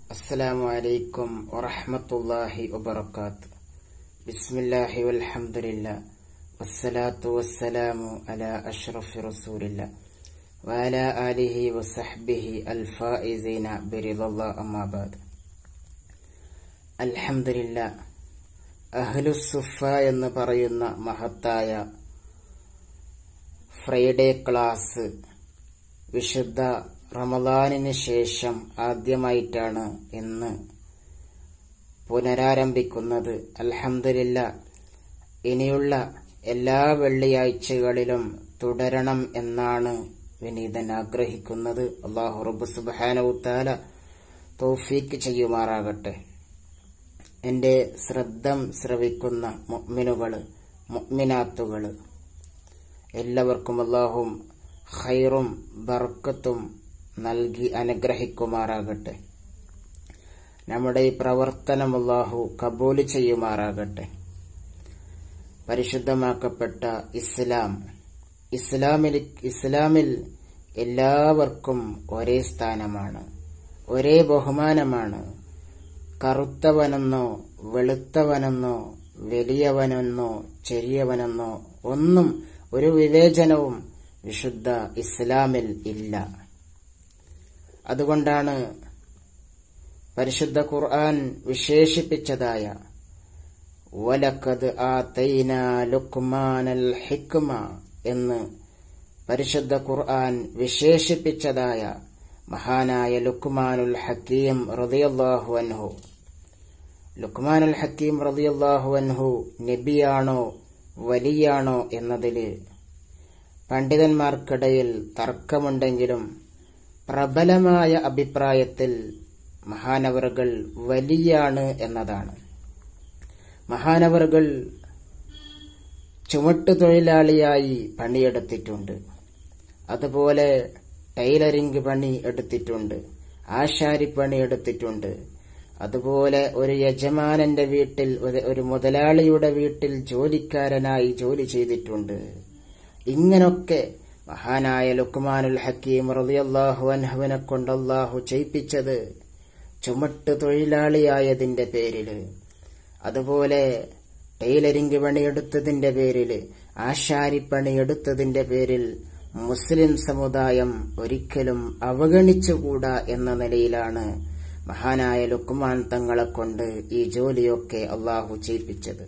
السلام عليكم ورحمة الله وبركاته بسم الله والحمد لله والصلاة والسلام على أشرف رسول الله وعلى آله وصحبه الفائزين برضا الله أما بعد الحمد لله അഹ്ലുസുഫ എന്ന് പറയുന്ന മഹത്തായ ഫ്രൈഡേ ക്ലാസ് വിശുദ്ധ റമദാനിന് ശേഷം ആദ്യമായിട്ടാണ് ഇന്ന് പുനരാരംഭിക്കുന്നത് അൽഹംദുലില്ല ഇനിയുള്ള എല്ലാ വെള്ളിയാഴ്ചകളിലും തുടരണം എന്നാണ് വിനീതൻ ആഗ്രഹിക്കുന്നത് അള്ളാഹു റബ്ബ് സുബാനവുത്താല തൗഫീക്ക് ചെയ്യുമാറാകട്ടെ എന്റെ ശ്രദ്ധം ശ്രവിക്കുന്ന മുഅ്മിനുകള് മുഅ്മിനാത്തുകള് എല്ലാവർക്കും അള്ളാഹും ഖൈറും ബർക്കത്തും നൽകി അനുഗ്രഹിക്കുമാറാകട്ടെ നമ്മുടെ ഈ പ്രവർത്തനം അള്ളാഹു കബൂല് ചെയ്യുമാറാകട്ടെ പരിശുദ്ധമാക്കപ്പെട്ട ഇസ്ലാം ഇസ്ലാമിൽ ഇസ്ലാമിൽ എല്ലാവർക്കും ഒരേ സ്ഥാനമാണ് ഒരേ ബഹുമാനമാണ് കറുത്തവനെന്നോ വെളുത്തവനെന്നോ വലിയവനെന്നോ ചെറിയവനെന്നോ ഒന്നും ഒരു വിവേചനവും വിശുദ്ധ ഇസ്ലാമിൽ ഇല്ല അതുകൊണ്ടാണ് പരിശുദ്ധ ഖുർആൻ വിശേഷിപ്പിച്ചതായ വലക്കത് ആ തൈന ലുക്മാനൽ ഹിക്മ എന്ന് പരിശുദ്ധ ഖുർആൻ വിശേഷിപ്പിച്ചതായ മഹാനായ ലുക്മാനുൽ ഹക്കീം റളിയല്ലാഹു അൻഹു ലുക്മാനുൽ ഹക്കീം റളിയല്ലാഹു അൻഹു നബിയാണോ വലിയാണോ എന്നതില് പണ്ഡിതന്മാർക്കിടയിൽ തർക്കമുണ്ടെങ്കിലും പ്രബലമായ അഭിപ്രായത്തിൽ മഹാനവറുകൾ വലിയാണ് എന്നതാണ് മഹാനവറുകൾ ചുമട്ടുതൊഴിലാളിയായി പണിയെടുത്തിട്ടുണ്ട് അതുപോലെ ടൈലറിംഗ് പണി എടുത്തിട്ടുണ്ട് ആശാരിപ്പണി എടുത്തിട്ടുണ്ട് അതുപോലെ ഒരു യജമാനന്റെ വീട്ടിൽ ഒരു മുതലാളിയുടെ വീട്ടിൽ ജോലിക്കാരനായി ജോലി ചെയ്തിട്ടുണ്ട് ഇങ്ങനൊക്കെ മഹാനായ ലുക്മാനുൽ ഹക്കീം റളിയല്ലാഹു അൻഹുവിനെ കൊണ്ട് അള്ളാഹു ചെയ്യിപ്പിച്ചത് ചുമട്ട് തൊഴിലാളിയായതിന്റെ പേരില് അതുപോലെ ടൈലറിംഗ് പണിയെടുത്തതിന്റെ പേരില് ആശാരിപ്പണി എടുത്തതിന്റെ പേരിൽ മുസ്ലിം സമുദായം ഒരിക്കലും അവഗണിച്ചുകൂടാ എന്ന നിലയിലാണ് മഹാനായ ലുക്മാൻ തങ്ങളെ കൊണ്ട് ഈ ജോലിയൊക്കെ അള്ളാഹു ചെയ്യിപ്പിച്ചത്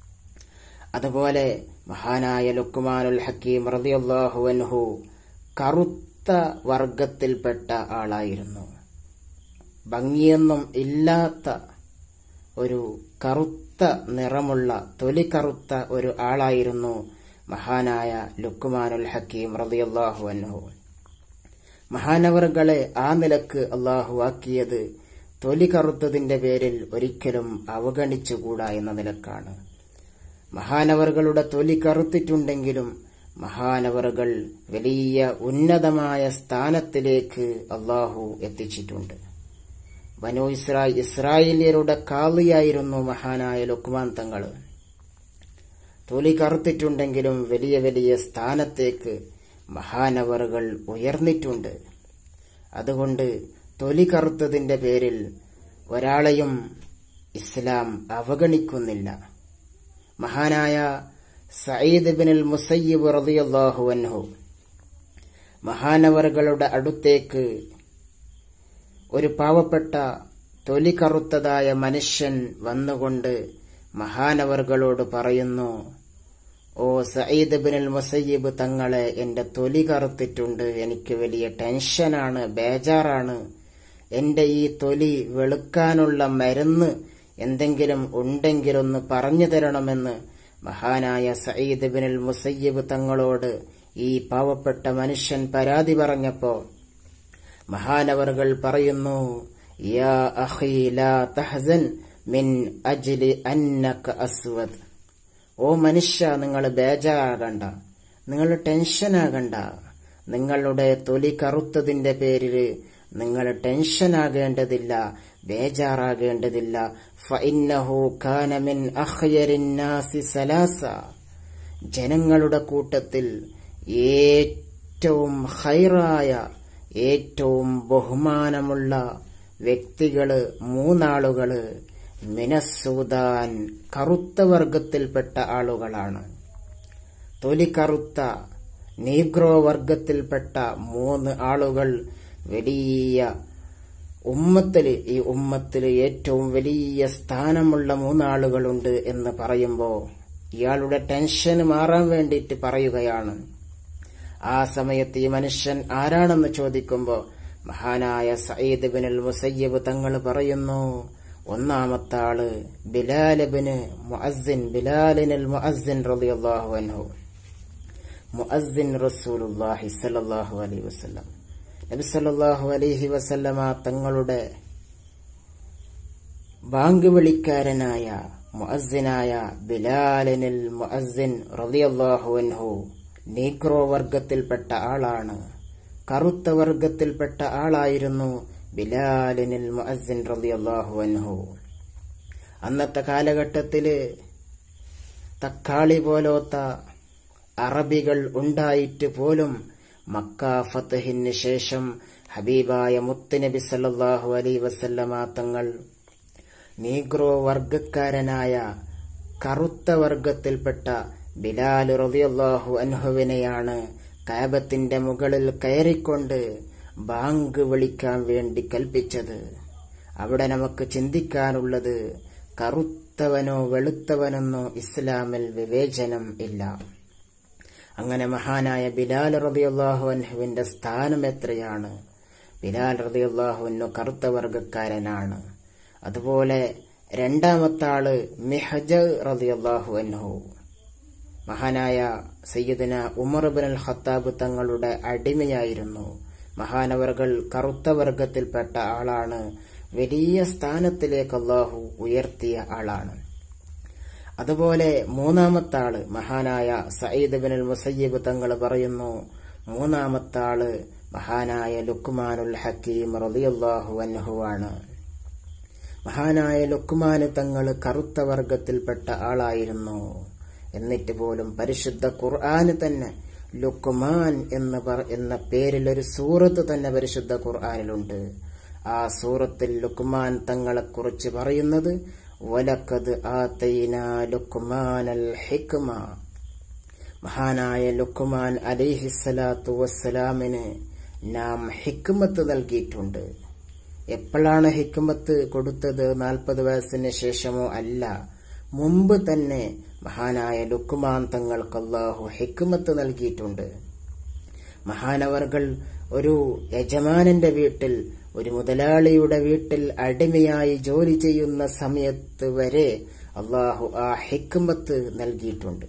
അതുപോലെ മഹാനായ ലുക്മാനുൽ ഹക്കീം റളിയല്ലാഹു അൻഹു കറുത്ത വർഗത്തിൽപ്പെട്ട ആളായിരുന്നു ഭംഗിയൊന്നും ഇല്ലാത്ത ഒരു കറുത്ത നിറമുള്ള തൊലി കറുത്ത ഒരു ആളായിരുന്നു മഹാനായ ലുക്മാനുൽ ഹക്കീം റളിയല്ലാഹു അൻഹു മഹാനവറുകളെ ആ നിലക്ക് അള്ളാഹു ആക്കിയത് തൊലി കറുത്തതിന്റെ പേരിൽ ഒരിക്കലും അവഗണിച്ചുകൂടാ എന്ന നിലക്കാണ് മഹാനവറുകളുടെ തൊലി കറുത്തിട്ടുണ്ടെങ്കിലും മഹാനവറുകൾ വലിയ ഉന്നതമായ സ്ഥാനത്തിലേക്ക് അള്ളാഹു എത്തിച്ചിട്ടുണ്ട് ബനു ഇസ്രാ ഇസ്രായേലിയരുടെ കാളിയായിരുന്നു മഹാനായ ലുക്മാൻ തങ്ങൾ തൊലി കറുത്തിട്ടുണ്ടെങ്കിലും വലിയ വലിയ സ്ഥാനത്തേക്ക് മഹാനവറുകൾ ഉയർന്നിട്ടുണ്ട് അതുകൊണ്ട് തൊലി കറുത്തതിന്റെ പേരിൽ ഒരാളെയും ഇസ്ലാം അവഗണിക്കുന്നില്ല മഹാനായ സയ്യിദ് ബിനുൽ മുസയ്യിബ് റളിയല്ലാഹു അൻഹു മഹാനവറുകളുടെ അടുത്തേക്ക് ഒരു പാവപ്പെട്ട തൊലി കറുത്തതായ മനുഷ്യൻ വന്നുകൊണ്ട് മഹാനവറുകളോട് പറയുന്നു ഓ സയ്യിദ് ബിനുൽ മുസയ്യിബ് തങ്ങളെ എന്റെ തൊലി കറുത്തിട്ടുണ്ട് എനിക്ക് വലിയ ടെൻഷനാണ് ബേജാറാണ് എന്റെ ഈ തൊലി വെളുക്കാനുള്ള മരുന്ന് എന്തെങ്കിലും ഉണ്ടെങ്കിലൊന്ന് പറഞ്ഞു തരണമെന്ന് മഹാനായ സയ്യിദ് ബിനുൽ മുസയ്യിബ് തങ്ങളോട് ഈ പാവപ്പെട്ട മനുഷ്യൻ പരാതി പറഞ്ഞപ്പോ മഹാനവറുകൾ പറയുന്നു യാ അഖീ ലാ തഹസൻ മിൻ അജ്ലി അന്നക അസ്വദ് ഓ മനുഷ്യ നിങ്ങൾ ബേജാറാകണ്ട നിങ്ങൾ ടെൻഷനാകണ്ട നിങ്ങളുടെ തൊലി കറുത്തതിന്റെ പേരിൽ നിങ്ങൾ ടെൻഷനാകേണ്ടതില്ല ബേജാറാകേണ്ടതില്ല ഫഇന്നഹു കാന മിൻ അഖ്യരിന്നാസി സലാസ ജനങ്ങളുടെ കൂട്ടത്തിൽ ഏറ്റവും ഹൈറായ ഏറ്റവും ബഹുമാനമുള്ള വ്യക്തികള് മൂന്നാളുകള് മിനസൂദാൻ കറുത്ത വർഗത്തിൽപ്പെട്ട ആളുകളാണ് തൊലി കറുത്ത നീഗ്രോ വർഗത്തിൽപ്പെട്ട മൂന്ന് ആളുകൾ വലിയ ഉമ്മത്തില് ഈ ഉമ്മത്തില് ഏറ്റവും വലിയ സ്ഥാനമുള്ള മൂന്നാളുകളുണ്ട് എന്ന് പറയുമ്പോ ഇയാളുടെ ടെൻഷൻ മാറാൻ വേണ്ടിയിട്ട് പറയുകയാണ് ആ സമയത്ത് ഈ മനുഷ്യൻ ആരാണെന്ന് ചോദിക്കുമ്പോ മഹാനായ സയ്യിദ് ബിനുൽ മുസയ്യബ് തങ്ങൾ പറയുന്നു ഒന്നാമത്തെ ആള് ബിലാലിബിന് മുഅസ്സിൻ ബിലാലിനുൽ മുഅസ്സിൻ റളിയല്ലാഹു അൻഹു മുഅസ്സിൻ റസൂലുള്ളാഹി സ്വല്ലല്ലാഹു അലൈഹി വസല്ലം നബി സല്ലല്ലാഹു അലൈഹി വസല്ലമ തങ്ങളുടെ ബാങ്ക് വിളിക്കാരനായ മുഅസ്സിനായ ബിലാലിനിൽ മുഅസ്സിൻ റളിയല്ലാഹു അൻഹു നീഗ്രോ വർഗത്തിൽപ്പെട്ട ആളാണ് കറുത്ത വർഗത്തിൽപ്പെട്ട ആളായിരുന്നു ബിലാലിനിൽ മുഅസ്സിൻ റളിയല്ലാഹു അൻഹു അന്നത്തെ കാലഘട്ടത്തില് തക്കാളി പോലോത്ത അറബികൾ ഉണ്ടായിട്ട് പോലും മക്ക ഫത്തഹിന് ശേഷം ഹബീബായ മുത്തുനബി സല്ലല്ലാഹു അലൈ വസല്ലമ തങ്ങൾ നീഗ്രോ വർഗക്കാരനായ കറുത്ത വർഗത്തിൽപ്പെട്ട ബിലാൽ റളിയല്ലാഹു അൻഹുവിനെയാണ് കാബത്തിന്റെ മുകളിൽ കയറിക്കൊണ്ട് ബാങ്ക് വിളിക്കാൻ വേണ്ടി കൽപ്പിച്ചത് അവിടെ നമുക്ക് ചിന്തിക്കാനുള്ളത് കറുത്തവനോ വെളുത്തവനെന്നോ ഇസ്ലാമിൽ വിവേചനം ഇല്ല അങ്ങനെ മഹാനായ ബിലാൽ റളിയല്ലാഹു അൻഹുവിന്റെ സ്ഥാനം എത്രയാണ് ബിലാൽ റളിയല്ലാഹുവിനു കറുത്ത വർഗക്കാരനാണ് അതുപോലെ രണ്ടാമത്തെ ആള് മിഹജ റളിയല്ലാഹു അൻഹു മഹാനായ സയ്യിദിന ഉമർ ബിൻ അൽ ഖത്താബ് തങ്ങളുടെ അടിമയായിരുന്നു മഹാനവറുകൾ കറുത്ത വർഗത്തിൽപ്പെട്ട ആളാണ് വലിയ സ്ഥാനത്തിലേക്ക് അള്ളാഹു ഉയർത്തിയ ആളാണ് അതുപോലെ മൂന്നാമത്തെ ആള് മഹാനായ സയ്യിദ് ബിൻ അൽ മുസയ്യിബ് തങ്ങൾ പറയുന്നു മൂന്നാമത്തെ ആള് മഹാനായ ലുക്മാനുൽ ഹക്കീം റളിയല്ലാഹു അൻഹുവാണ് മഹാനായ ലുക്മാന് തങ്ങൾ കറുത്ത വർഗത്തിൽപ്പെട്ട ആളായിരുന്നു എന്നിട്ട് പോലും പരിശുദ്ധ ഖുർആന് തന്നെ ലുക്മാൻ എന്ന് എന്ന പേരിൽ ഒരു സൂറത്ത് തന്നെ പരിശുദ്ധ ഖുർആനിലുണ്ട് ആ സൂറത്തിൽ ലുക്മാൻ തങ്ങളെക്കുറിച്ച് പറയുന്നത് വലക്കത് ആതൈന ലുക്മാനൽ ഹിക്മ മഹാനായ ലുക്മാൻ അലിഹിസ്സലാത്തു വസ്സലാമിന് നാം ഹിക്മത്ത് നൽകിയിട്ടുണ്ട് എപ്പോഴാണ് ഹിക്മത്ത് കൊടുത്തത് നാൽപ്പത് വയസ്സിന് ശേഷമോ അല്ല മുമ്പ് തന്നെ മഹാനായ ലുക്കുമാൻ തങ്ങൾക്ക് അള്ളാഹു ഹിക്മത്ത് നൽകിയിട്ടുണ്ട് മഹാനവർകൾ ഒരു യജമാനന്റെ വീട്ടിൽ ഒരു മുതലാളിയുടെ വീട്ടിൽ അടിമയായി ജോലി ചെയ്യുന്ന സമയത്ത് വരെ അള്ളാഹു ആ ഹിക്മത്ത് നൽകിയിട്ടുണ്ട്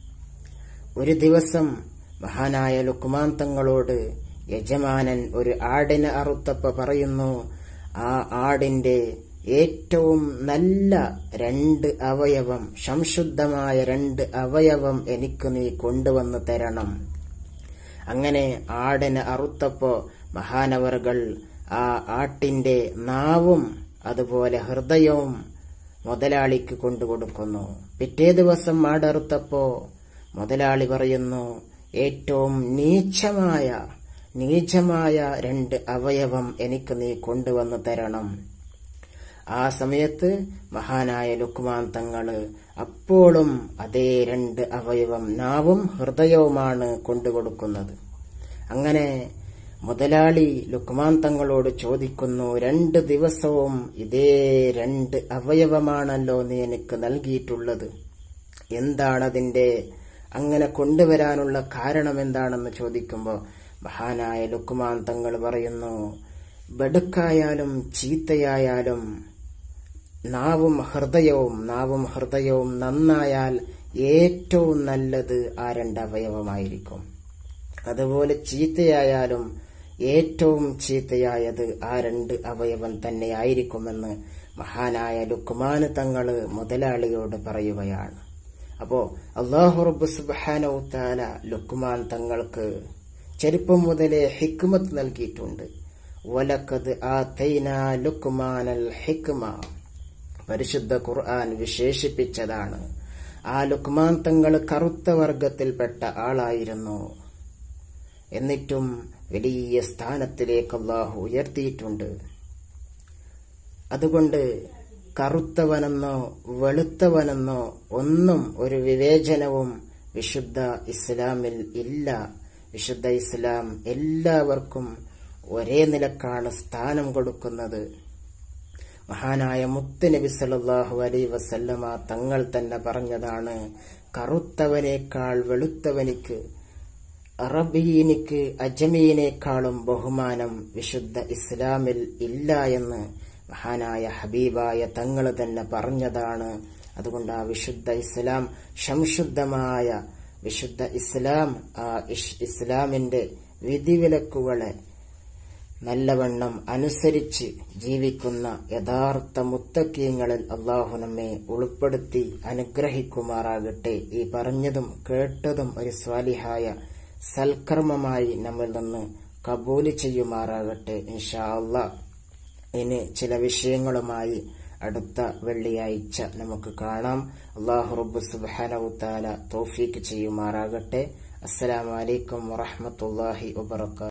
ഒരു ദിവസം മഹാനായ ലുക്കുമാൻ തങ്ങളോട് യജമാനൻ ഒരു ആടിനെ അറുത്തപ്പ പറയുന്നു ആ ആടിന്റെ ഏറ്റവും നല്ല രണ്ട് അവയവം സംശുദ്ധമായ രണ്ട് അവയവം എനിക്ക് നീ കൊണ്ടുവന്ന് തരണം അങ്ങനെ ആടിനെ അറുത്തപ്പോ മഹാനവറുകൾ ആ ആട്ടിന്റെ നാവും അതുപോലെ ഹൃദയവും മുതലാളിക്ക് കൊണ്ടുകൊടുക്കുന്നു പിറ്റേ ദിവസം ആടറുത്തപ്പോ മുതലാളി പറയുന്നു ഏറ്റവും നീച്ചമായ നീചമായ രണ്ട് അവയവം എനിക്ക് നീ കൊണ്ടുവന്ന് തരണം ആ സമയത്ത് മഹാനായ ലുക്മാൻ തങ്ങള് അപ്പോഴും അതേ രണ്ട് അവയവം നാവും ഹൃദയവുമാണ് കൊണ്ടുകൊടുക്കുന്നത് അങ്ങനെ മുതലാളി ലുക്മാൻ തങ്ങളോട് ചോദിക്കുന്നു രണ്ട് ദിവസവും ഇതേ രണ്ട് അവയവമാണല്ലോ നീ എനിക്ക് നൽകിയിട്ടുള്ളത് എന്താണതിന്റെ അങ്ങനെ കൊണ്ടുവരാനുള്ള കാരണം എന്താണെന്ന് ചോദിക്കുമ്പോൾ മഹാനായ ലുക്മാൻ തങ്ങൾ പറയുന്നു ബടുക്കായാലും ചീത്തയായാലും നാവും ഹൃദയവും നാവും ഹൃദയവും നന്നായാൽ ഏറ്റവും നല്ലത് ആ രണ്ട് അവയവമായിരിക്കും അതുപോലെ ചീത്തയായാലും ഏറ്റവും ചീത്തയായത് ആ രണ്ട് അവയവം തന്നെയായിരിക്കുമെന്ന് മഹാനായ ലുക്മാന് തങ്ങള് മുതലാളിയോട് പറയുകയാണ് അപ്പോ അള്ളാഹു റബ്ബ് സുബാനൌത്താല ലുക്മാൻ തങ്ങൾക്ക് ചെറുപ്പം മുതലേ ഹിക്മത്ത് നൽകിയിട്ടുണ്ട് വലക്കത് ആ തൈന ലുക്മാനൽ ഹിക്മ പരിശുദ്ധ ഖുർആൻ വിശേഷിപ്പിച്ചതാണ് ആ ലുക്മാൻ തങ്ങൾ കറുത്ത വർഗത്തിൽപ്പെട്ട ആളായിരുന്നു എന്നിട്ടും വലിയ സ്ഥാനത്തിലേക്ക് അള്ളാഹു ഉയർത്തിയിട്ടുണ്ട് അതുകൊണ്ട് കറുത്തവനെന്നോ വെളുത്തവനെന്നോ ഒന്നും ഒരു വിവേചനവും വിശുദ്ധ ഇസ്ലാമിൽ ഇല്ല വിശുദ്ധ ഇസ്ലാം എല്ലാവർക്കും ഒരേ നിലക്കാണ് സ്ഥാനം കൊടുക്കുന്നത് മഹാനായ മുത്ത് നബി സല്ലല്ലാഹു അലൈ വസല്ലമ തങ്ങൾ തന്നെ പറഞ്ഞതാണ് കറുത്തവനേക്കാൾ വെളുത്തവനിക്ക് അറബീനിക്ക് അജമീനേക്കാളും ബഹുമാനം വിശുദ്ധ ഇസ്ലാമിൽ ഇല്ല എന്ന് മഹാനായ ഹബീബായ തങ്ങൾ തന്നെ പറഞ്ഞതാണ് അതുകൊണ്ട് ആ വിശുദ്ധ ഇസ്ലാം സംശുദ്ധമായ വിശുദ്ധ ഇസ്ലാം ആ ഇസ്ലാമിന്റെ വിധിവിലക്കുകളെ നല്ലവണ്ണം അനുസരിച്ച് ജീവിക്കുന്ന യഥാർത്ഥ മുത്തക്കീങ്ങളിൽ അള്ളാഹു നമ്മെ ഉൾപ്പെടുത്തി അനുഗ്രഹിക്കുമാറാകട്ടെ ഈ പറഞ്ഞതും കേട്ടതും ഒരു സ്വാലിഹായ സൽക്കർമ്മമായി നമ്മിൽ നിന്ന് കബൂല് ചെയ്യുമാറാകട്ടെ ഇൻഷാ അള്ളാ ഇനി ചില വിഷയങ്ങളുമായി അടുത്ത വെള്ളിയാഴ്ച നമുക്ക് കാണാം അള്ളാഹു റബ്ബ് സുബാനവുത്താല തോഫീക്ക് ചെയ്യുമാറാകട്ടെ അസ്സലാമലൈക്കും വറഹമത്തല്ലാഹി വബർക്കാത്തു